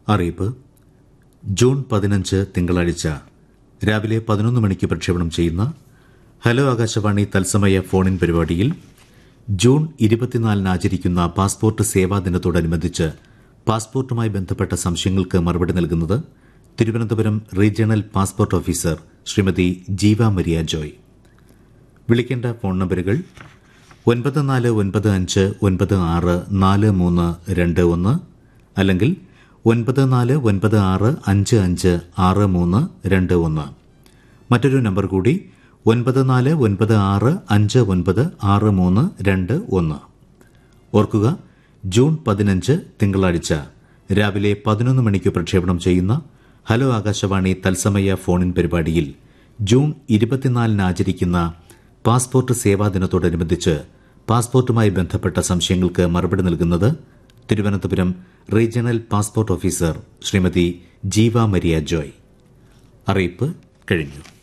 അറിയിപ്പ് ജൂൺ പതിനഞ്ച് തിങ്കളാഴ്ച രാവിലെ പതിനൊന്ന് മണിക്ക് പ്രക്ഷേപണം ചെയ്യുന്ന ഹലോ ആകാശവാണി തത്സമയ ഫോണിൻ പരിപാടിയിൽ ജൂൺ ഇരുപത്തിനാലിന് ആചരിക്കുന്ന പാസ്പോർട്ട് സേവാ ദിനത്തോടനുബന്ധിച്ച് പാസ്പോർട്ടുമായി ബന്ധപ്പെട്ട സംശയങ്ങൾക്ക് മറുപടി നൽകുന്നത് Thiruvananthapuram regional passport officer Shrimati Jeeva Maria Joy വിളിക്കേണ്ട ഫോൺ നമ്പറുകൾ ഒൻപത് നാല് ഒൻപത് അഞ്ച് ഒൻപത് ആറ് നാല് മൂന്ന് രണ്ട് ഒന്ന് അല്ലെങ്കിൽ ഒൻപത് നാല് ഒൻപത് ആറ് അഞ്ച് അഞ്ച് ആറ് മൂന്ന് രണ്ട് ഒന്ന് മറ്റൊരു നമ്പർ കൂടി ഒൻപത് നാല് ഒൻപത് ആറ് അഞ്ച് ഒൻപത് ആറ് മൂന്ന് രണ്ട് ഒന്ന് ഓർക്കുക ജൂൺ പതിനഞ്ച് തിങ്കളാഴ്ച രാവിലെ പതിനൊന്ന് മണിക്ക് പ്രക്ഷേപണം ചെയ്യുന്ന ഹലോ ആകാശവാണി തത്സമയ ഫോണിൻ പരിപാടിയിൽ ജൂൺ ഇരുപത്തിനാലിന് ആചരിക്കുന്ന പാസ്പോർട്ട് സേവാ ദിനത്തോടനുബന്ധിച്ച് പാസ്പോർട്ടുമായി ബന്ധപ്പെട്ട സംശയങ്ങൾക്ക് മറുപടി നൽകുന്നത് Thiruvananthapuram regional passport officer Shrimati Jeeva Maria Joy അറിയിപ്പ് കഴിഞ്ഞു